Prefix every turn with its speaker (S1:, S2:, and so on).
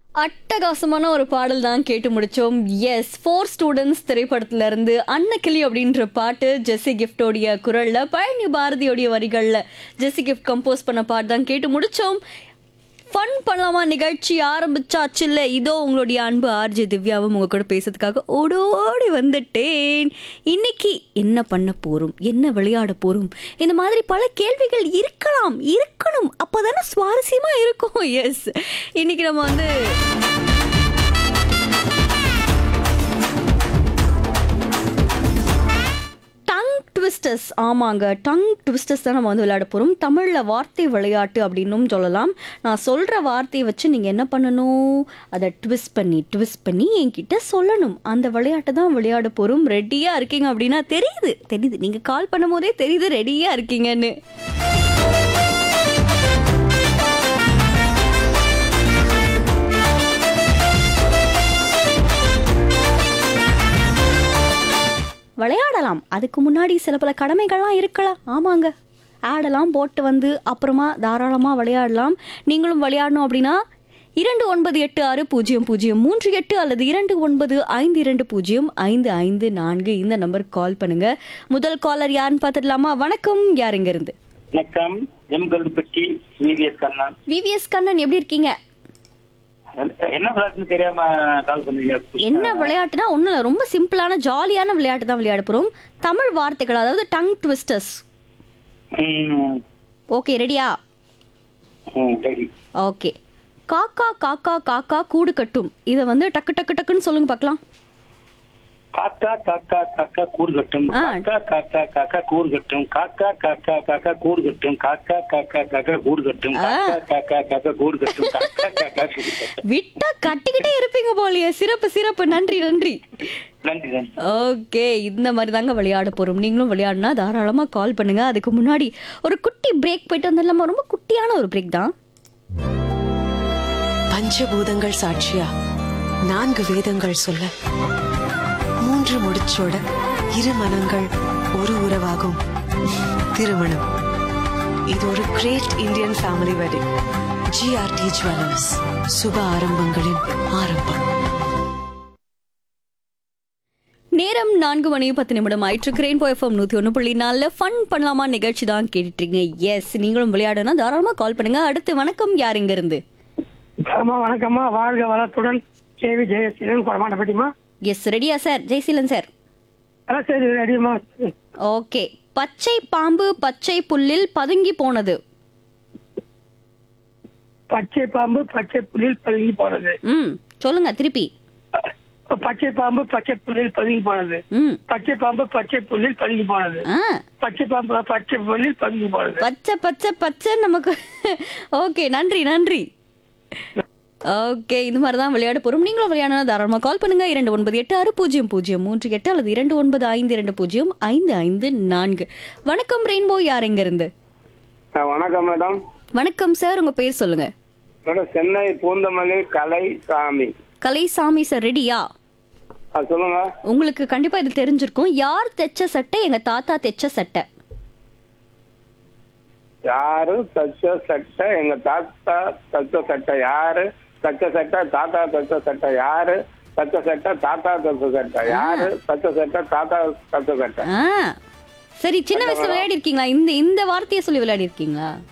S1: அட்டகாசமான ஒரு பாடல் தான் கேட்டு முடிச்சோம் எஸ் ஃபோர் ஸ்டூடெண்ட்ஸ் திரைப்படத்துல இருந்து அன்னக்கிளி அப்படின்ற பாட்டு ஜெஸ்ஸி கிஃப்டோடைய குரல்ல பழனி பாரதியோடைய வரிகள்ல ஜெஸ்ஸி கிஃப்ட் கம்போஸ் பண்ண பாட்டு தான் கேட்டு முடிச்சோம் ஃபன் பண்ணலாமா நிகழ்ச்சி ஆரம்பிச்சாச்சுல்ல இதோ உங்களுடைய அன்பு ஆர்ஜே திவ்யாவும் உங்க கூட பேசுறதுக்காக ஓடோடி வந்துட்டேன் இன்னைக்கு என்ன பண்ண போறோம் என்ன விளையாட போறோம் இந்த மாதிரி பல கேள்விகள் இருக்கலாம் இருக்கணும் அப்போதானே சுவாரஸ்யமா இருக்கும் எஸ் இன்னைக்கு நம்ம வந்து டங் ட்விஸ்டர்ஸ் ஆமாங்க டங் ட்விஸ்டர்ஸ் தான் நம்ம வந்து விளையாட போகிறோம் தமிழில் வார்த்தை விளையாட்டு அப்படின்னும் சொல்லலாம் நான் சொல்கிற வார்த்தையை வச்சு நீங்கள் என்ன பண்ணணும் அதை ட்விஸ்ட் பண்ணி ட்விஸ்ட் பண்ணி என்கிட்ட சொல்லணும் அந்த விளையாட்டை தான் விளையாட போகிறோம் ரெடியாக இருக்கீங்க அப்படின்னா தெரியுது தெரியுது நீங்கள் கால் பண்ணும் போதே தெரியுது ரெடியாக இருக்கீங்கன்னு விளையாடலாம் அதுக்கு முன்னாடி சில பல கடமைகள்லாம் இருக்கலாம் ஆமாங்க ஆடெல்லாம் போட்டு வந்து அப்புறமா தாராளமாக விளையாடலாம் நீங்களும் விளையாடணும் அப்படின்னா இரண்டு ஒன்பது எட்டு ஆறு பூஜ்ஜியம் பூஜ்ஜியம் மூன்று எட்டு அல்லது இரண்டு ஒன்பது ஐந்து இரண்டு பூஜ்ஜியம் ஐந்து ஐந்து நான்கு இந்த நம்பருக்கு கால் பண்ணுங்க முதல் காலர் யாருன்னு பார்த்துடலாமா வணக்கம் யார் இங்க இருந்து
S2: வணக்கம் M Kalpatti VVS Kannan
S1: VVS Kannan எப்படி இருக்கீங்க
S2: என்ன விளையாட்டுன்னு தெரியாம கால் பண்ணீங்க
S1: என்ன விளையாட்டுனா ஒன்றும் இல்லை ரொம்ப சிம்பிளான ஜாலியான விளையாட்டு தான் விளையாட போகிறோம் தமிழ் வார்த்தைகள் அதாவது டங் ட்விஸ்டர்ஸ்
S2: ம்,
S1: ஓகே ரெடியா
S2: ம், சரி
S1: ஓகே காக்கா காக்கா காக்கா கூடு கட்டும் இதை வந்து டக்கு டக்கு டக்குன்னு சொல்லுங்க பார்க்கலாம்
S2: காக்கா காக்கா காக்கா கூறு கட்டும்
S1: ஆ.
S2: காக்கா காக்கா காக்கா கூறு கட்டும் காக்கா காக்கா காக்கா கூறு கட்டும் காக்கா காக்கா காக்கா கூறு கட்டும்
S1: ஆ.
S2: காக்கா காக்கா காக்கா கூறு கட்டும் காக்கா காக்கா கூறு கட்டும்
S1: விட்டா கட்டிக்கிட்டே இருப்பீங்க போலியே சிறப்பு சிறப்பு நன்றி நன்றி
S2: நன்றி நன்றி
S1: ஓகே இந்த மாதிரி தாங்க விளையாட போறோம் நீங்களும் விளையாடினா தாராளமா கால் பண்ணுங்க அதுக்கு முன்னாடி ஒரு குட்டி பிரேக் போயிட்டு வந்துடலாமா ரொம்ப குட்டியான ஒரு பிரேக் தான்
S3: பஞ்சபூதங்கள் சாட்சியா நான்கு வேதங்கள் சொல்ல மூன்று முடிச்சோட இரு மனங்கள் ஒரு உறவாகும் திருமணம் இது ஒரு great Indian family wedding GRT jewellers சுப ஆரம்பங்களின் ஆரம்பம்
S1: நேரம் நான்கு மணி பத்து நிமிடம் ஆயிற்று கிரெயின் போய்ஃபம் நூற்றி ஒன்று புள்ளி நாலில் ஃபன் பண்ணலாமா நிகழ்ச்சி தான் கேட்டுட்ருங்க எஸ் நீங்களும் விளையாடனா தாராளமாக கால் பண்ணுங்க அடுத்து வணக்கம் யார் இங்க இருந்து
S4: அம்மா வணக்கம்மா வாழ்க வளத்துடன் கேவி ஜெயசீலன் கொடமாட்டப்பட்டிமா
S1: எஸ் ரெடியா சார் ஜெய்சீலன் சார்
S4: அதான் சரி ரெடிமா
S1: ஓகே பச்சை பாம்பு பச்சை புல்லில் பதுங்கி போனது
S4: பச்சை பாம்பு பச்சை புலில் பதுங்கி போனது
S1: ம் சொல்லுங்க திருப்பி
S4: பச்சை பாம்பு பச்சை புலில் பதுங்கி போனது
S1: ம்
S4: பச்சை பாம்பு பச்சை புலில் பதுங்கி போனது
S1: ஆ
S4: பச்சை பாம்பு பச்சை புலில் பதுங்கி போனது
S1: பச்சை பச்சை பச்சை நமக்கு ஓகே நன்றி நன்றி ஓகே இது மாதிரி தான் விளையாட போகிறோம் நீங்களும் விளையாடனா தாராளமாக கால் பண்ணுங்க இரண்டு ஒன்பது எட்டு ஆறு பூஜ்ஜியம் பூஜ்ஜியம் மூன்று எட்டு அல்லது இரண்டு ஒன்பது ஐந்து இரண்டு பூஜ்ஜியம் ஐந்து ஐந்து நான்கு வணக்கம் ரெயின்போ யார் எங்க இருந்து
S2: வணக்கம் மேடம்
S1: வணக்கம் சார் உங்க பேர் சொல்லுங்க
S2: மேடம் சென்னை பூந்தமல்லி கலை சாமி
S1: கலைசாமி சார் ரெடியா
S2: சொல்லுங்க
S1: உங்களுக்கு கண்டிப்பா இது தெரிஞ்சிருக்கும் யார் தைச்ச சட்டை எங்க தாத்தா தைச்ச சட்டை
S2: யாரு தச்ச சட்டை எங்க தாத்தா தச்ச சட்டை யாரு தச்ச சட்டை தாத்தா தச்ச சட்டை யாரு தச்ச சட்டை தாத்தா தச்ச சட்டை யாரு தச்ச சட்டை தாத்தா தச்ச சட்டை
S1: ஆ சரி சின்ன வயசுல விளையாடி இருக்கீங்களா இந்த இந்த வார்த்தையை சொல்லி விளையாடி இருக்கீங்களா